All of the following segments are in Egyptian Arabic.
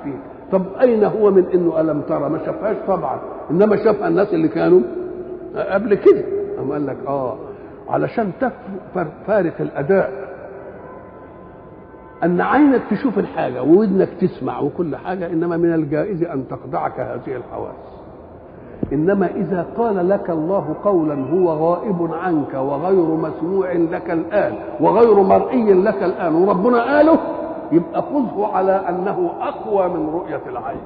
عارفين طب اين هو من انه الم ترى ما شافهاش طبعا انما شافها الناس اللي كانوا قبل كده أم قال لك اه علشان فارق الاداء ان عينك تشوف الحاجه وودنك تسمع وكل حاجه انما من الجائز ان تخدعك هذه الحواس انما اذا قال لك الله قولا هو غائب عنك وغير مسموع لك الان وغير مرئي لك الان وربنا قاله يبقى خذه على انه اقوى من رؤيه العين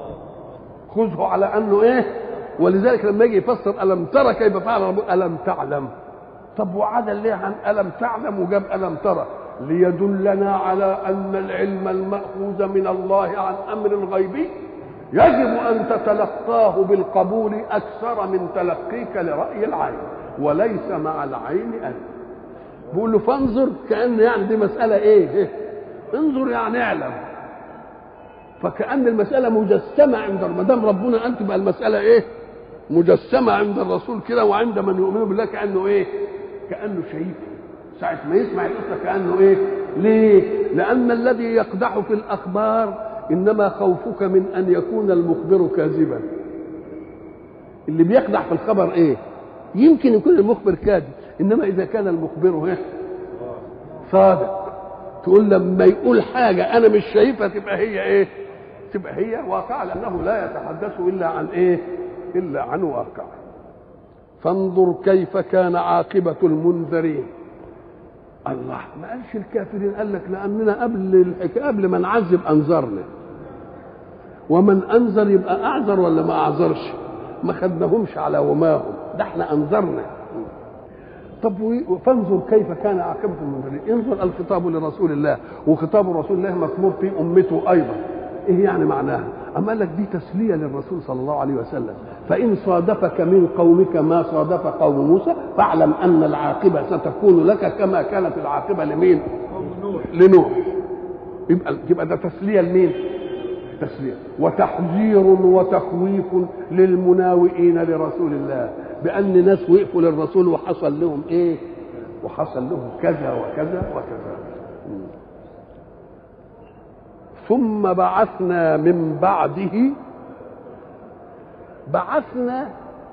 خذه على انه ايه ولذلك لما يجي يفسر الم ترى كيف فعل ربك الم تعلم طب وعدل ليه عن الم تعلم وجاب الم ترى ليدلنا على ان العلم الماخوذ من الله عن امر غيبي يجب ان تتلقاه بالقبول اكثر من تلقيك لراي العين وليس مع العين انت بيقول له فانظر كان يعني دي مساله ايه, إيه؟ انظر يعني اعلم فكأن المسألة مجسمة عند ما دام ربنا قال تبقى المسألة إيه؟ مجسمة عند الرسول كده وعند من يؤمن بالله كأنه إيه؟ كأنه شايف ساعة ما يسمع القصة كأنه إيه؟ ليه؟ لأن الذي يقدح في الأخبار إنما خوفك من أن يكون المخبر كاذبا. اللي بيقدح في الخبر إيه؟ يمكن يكون المخبر كاذب، إنما إذا كان المخبر إيه؟ صادق. تقول لما يقول حاجة أنا مش شايفها تبقى هي إيه؟ تبقى هي واقع لأنه لا يتحدث إلا عن إيه؟ إلا عن واقع. فانظر كيف كان عاقبة المنذرين. الله ما قالش الكافرين قال لك لأننا قبل الحكاية قبل ما نعذب أنذرنا. ومن أنذر يبقى أعذر ولا ما أعذرش؟ ما خدناهمش على وماهم، ده احنا أنذرنا. طب فانظر كيف كان عاقبة المنذرين انظر الخطاب لرسول الله وخطاب رسول الله مكمور في أمته أيضا إيه يعني معناها أما قال لك دي تسلية للرسول صلى الله عليه وسلم فإن صادفك من قومك ما صادف قوم موسى فاعلم أن العاقبة ستكون لك كما كانت العاقبة لمين لنوح يبقى يبقى ده تسلية لمين تسلية وتحذير وتخويف للمناوئين لرسول الله بأن ناس وقفوا للرسول وحصل لهم إيه؟ وحصل لهم كذا وكذا وكذا. ثم بعثنا من بعده بعثنا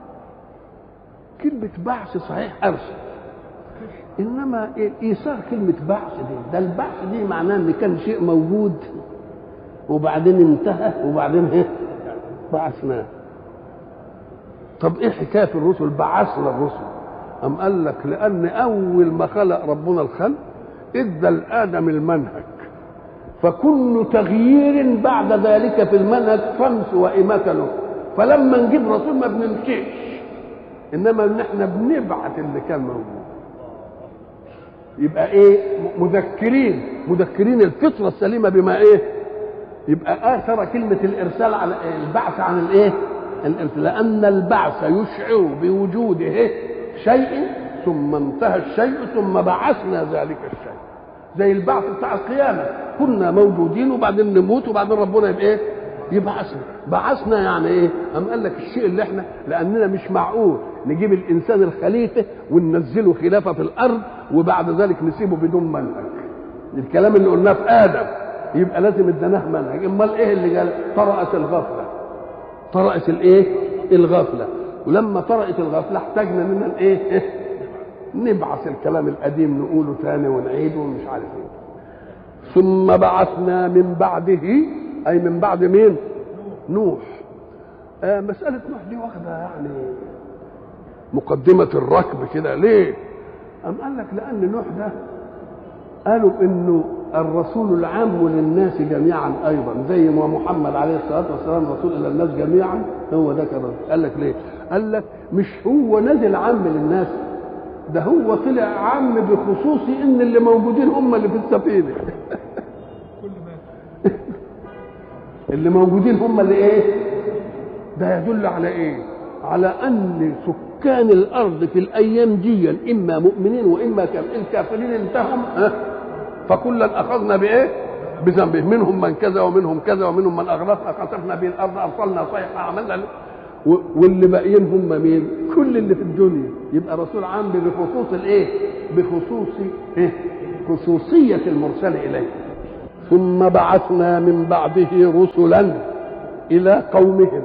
كلمة بعث صحيح أرسل إنما إيثار كلمة بعث دي ده البعث دي معناه إن كان شيء موجود وبعدين انتهى وبعدين إيه؟ بعثناه طب ايه حكايه الرسل بعثنا الرسل أم قال لك لأن أول ما خلق ربنا الخلق إدى لآدم المنهج فكل تغيير بعد ذلك في المنهج طمس وإماتة له فلما نجيب رسول ما بنمشيش إنما إن إحنا بنبعت اللي كان موجود يبقى إيه مذكرين مذكرين الفطرة السليمة بما إيه يبقى آثر كلمة الإرسال على البعث عن الإيه لأن البعث يشعر بوجوده شيء ثم انتهى الشيء ثم بعثنا ذلك الشيء زي البعث بتاع القيامة كنا موجودين وبعدين نموت وبعدين ربنا يبقى ايه يبعثنا بعثنا يعني ايه أم قال لك الشيء اللي احنا لأننا مش معقول نجيب الإنسان الخليفة وننزله خلافة في الأرض وبعد ذلك نسيبه بدون منهج الكلام اللي قلناه في آدم يبقى لازم اديناه منهج امال ايه اللي قال طرأت الغفله طرأت الايه الغفله ولما طرأت الغفله احتاجنا ان الايه نبعث الكلام القديم نقوله تاني ونعيده ومش عارف ايه ثم بعثنا من بعده اي من بعد مين نوح آه مسألة نوح دي واخدة يعني مقدمة الركب كده ليه؟ أم قال لك لأن نوح ده قالوا إنه الرسول العام للناس جميعا ايضا زي ما محمد عليه الصلاه والسلام رسول الى الناس جميعا هو ده كان قال لك ليه؟ قال لك مش هو نزل عام للناس ده هو طلع عام بخصوص ان اللي موجودين هم اللي في السفينه اللي موجودين هم اللي ايه؟ ده يدل على ايه؟ على ان سكان الارض في الايام دي اما مؤمنين واما الكافرين انتهوا ها فكلا اخذنا بايه؟ بذنبه منهم من كذا ومنهم كذا ومنهم من اغرقنا خسفنا به الارض ارسلنا صيحه عملنا واللي باقيين هم مين؟ كل اللي في الدنيا يبقى رسول عام بخصوص الايه؟ بخصوص ايه؟ خصوصيه المرسل اليه ثم بعثنا من بعده رسلا الى قومهم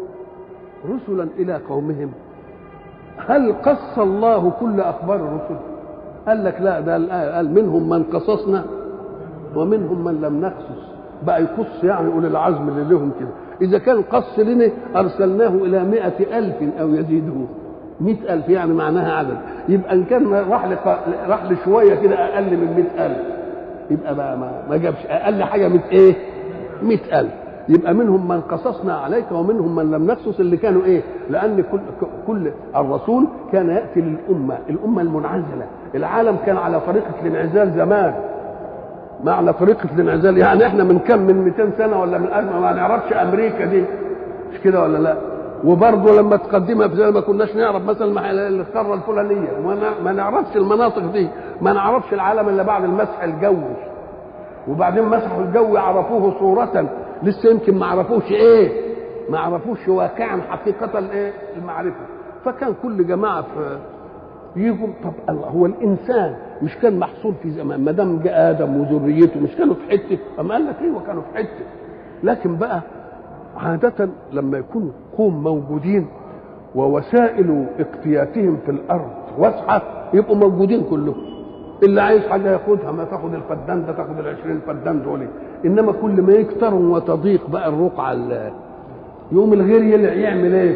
رسلا الى قومهم هل قص الله كل اخبار الرسل قال لك لا ده الآية قال منهم من قصصنا ومنهم من لم نقصص بقى يقص يعني أولي العزم اللي لهم كده إذا كان قص لنا أرسلناه إلى مئة ألف أو يزيدون مئة ألف يعني معناها عدد يبقى إن كان راح لق... راح لشوية كده أقل من مئة ألف يبقى بقى ما, ما جابش أقل حاجة مئة إيه مئة ألف يبقى منهم من قصصنا عليك ومنهم من لم نقصص اللي كانوا ايه لان كل كل الرسول كان ياتي للامه الامه المنعزله العالم كان على طريقه الانعزال زمان معنى طريقه الانعزال يعني احنا من كم من 200 سنه ولا من ألف ما نعرفش امريكا دي مش كده ولا لا وبرضه لما تقدمها في زي ما كناش نعرف مثلا القاره الفلانيه ما نعرفش المناطق دي ما نعرفش العالم الا بعد المسح الجوي وبعدين مسحوا الجو عرفوه صورة لسه يمكن ما عرفوش ايه ما عرفوش واقعا حقيقة الايه المعرفة فكان كل جماعة في يجوا طب الله هو الانسان مش كان محصور في زمان ما دام جاء ادم وذريته مش كانوا في حته اما قال لك ايوه كانوا في حته لكن بقى عادة لما يكون قوم موجودين ووسائل اقتياتهم في الارض واسعه يبقوا موجودين كلهم اللي عايز حاجه ياخدها ما تاخد الفدان ده تاخد العشرين فدان دول انما كل ما يكتروا وتضيق بقى الرقعه يوم الغير يلع يعمل ايه؟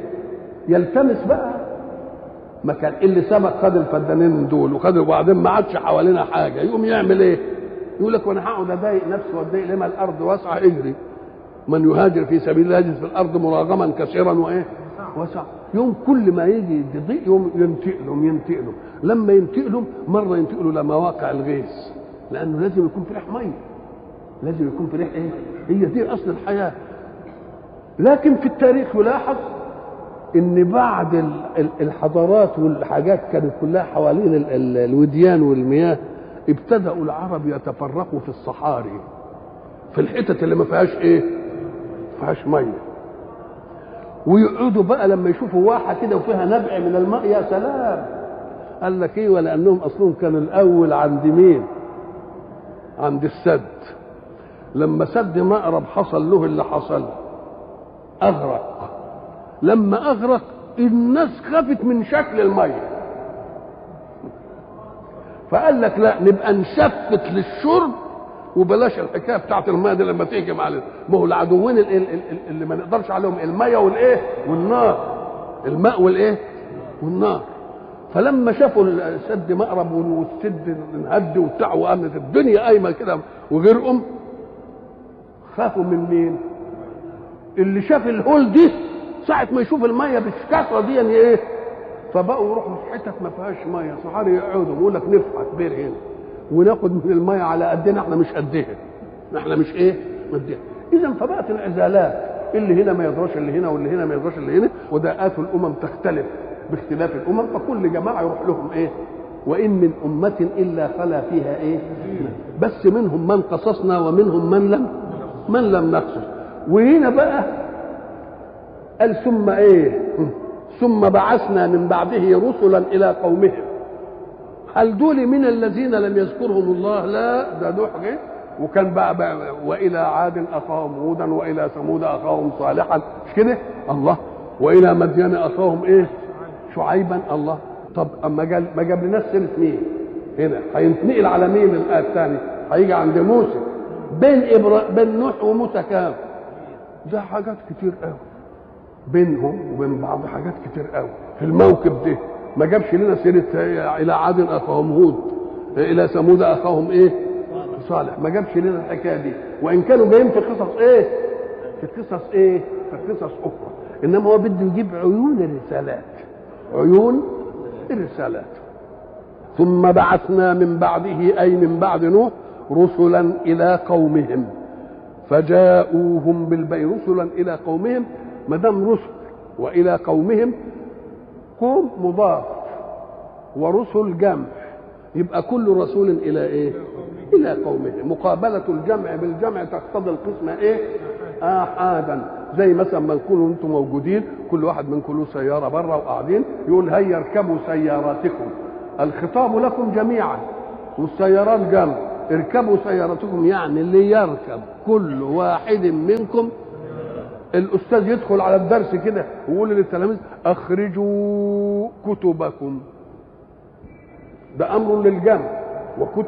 يلتمس بقى مكان اللي سبق خد الفدانين دول وخد وبعدين ما عادش حوالينا حاجه يقوم يعمل ايه؟ يقول لك وانا هقعد اضايق نفسي واتضايق لما الارض واسعه اجري من يهاجر في سبيل الله يجد في الارض مراغما كثيرا وايه؟ واسع يوم كل ما يجي يضيق يوم ينتقلهم ينتقلهم لما ينتقلوا مره ينتقلوا لمواقع الغيث لانه لازم يكون في ريح ميه لازم يكون في ريح ايه؟ هي دي اصل الحياه لكن في التاريخ يلاحظ ان بعد الحضارات والحاجات كانت كلها حوالين ال ال الوديان والمياه ابتدأوا العرب يتفرقوا في الصحاري في الحتت اللي ما فيهاش ايه؟ ما فيهاش ميه ويقعدوا بقى لما يشوفوا واحه كده وفيها نبع من الماء يا سلام قال لك ايه ولانهم اصلهم كانوا الاول عند مين؟ عند السد لما سد مأرب حصل له اللي حصل اغرق لما اغرق الناس خافت من شكل الميه فقال لك لا نبقى نشفت للشرب وبلاش الحكايه بتاعت الميه دي لما تهجم علينا ما هو العدوين اللي ما نقدرش عليهم الميه والايه والنار الماء والايه والنار فلما شافوا السد مأرب والسد انهد وبتاع وقامت الدنيا قايمه كده وغرقهم خافوا من مين؟ اللي شاف الهول دي ساعة ما يشوف المية بالكثرة دي يعني ايه؟ فبقوا يروحوا في حتت ما فيهاش مية صحاري يقعدوا يقول لك نفحت بير هنا وناخد من المية على قدنا احنا مش قدها احنا مش ايه؟ قدها إذا فبقت العزالات اللي هنا ما يدراش اللي هنا واللي هنا ما يدراش اللي هنا وداءات الأمم تختلف باختلاف الأمم فكل جماعة يروح لهم ايه؟ وإن من أمة إلا خلا فيها ايه؟ بس منهم من قصصنا ومنهم من لم من لم نقصص وهنا بقى قال ثم ايه ثم بعثنا من بعده رسلا الى قومهم هل دول من الذين لم يذكرهم الله لا ده نوح جه وكان بقى, بقى والى عاد اخاهم هودا والى ثمود اخاهم صالحا مش كده الله والى مدين اخاهم ايه شعيبا الله طب اما جال ما جاب لناش سيره مين هنا هينتقل على مين الايه الثانيه هيجي عند موسى بين إبرا... بين نوح وموسى كام ده حاجات كتير قوي بينهم وبين بعض حاجات كتير قوي في الموكب ده ما جابش لنا سيره الى عاد اخاهم هود الى ثمود اخاهم ايه صالح ما جابش لنا الحكايه دي وان كانوا جايين في قصص ايه في قصص ايه في قصص اخرى انما هو بده يجيب عيون الرسالات عيون الرسالات ثم بعثنا من بعده اي من بعد نوح رسلا الى قومهم فجاءوهم بالبي رسلا الى قومهم ما دام رسل والى قومهم قوم مضاف ورسل جمع يبقى كل رسول الى ايه الى قومه مقابله الجمع بالجمع تقتضي القسمه ايه احادا زي مثلا ما نكونوا انتم موجودين كل واحد منكم له سياره بره وقاعدين يقول هيا اركبوا سياراتكم الخطاب لكم جميعا والسيارات جمع اركبوا سيارتكم يعني ليركب كل واحد منكم الاستاذ يدخل على الدرس كده ويقول للتلاميذ اخرجوا كتبكم ده امر للجمع وكتب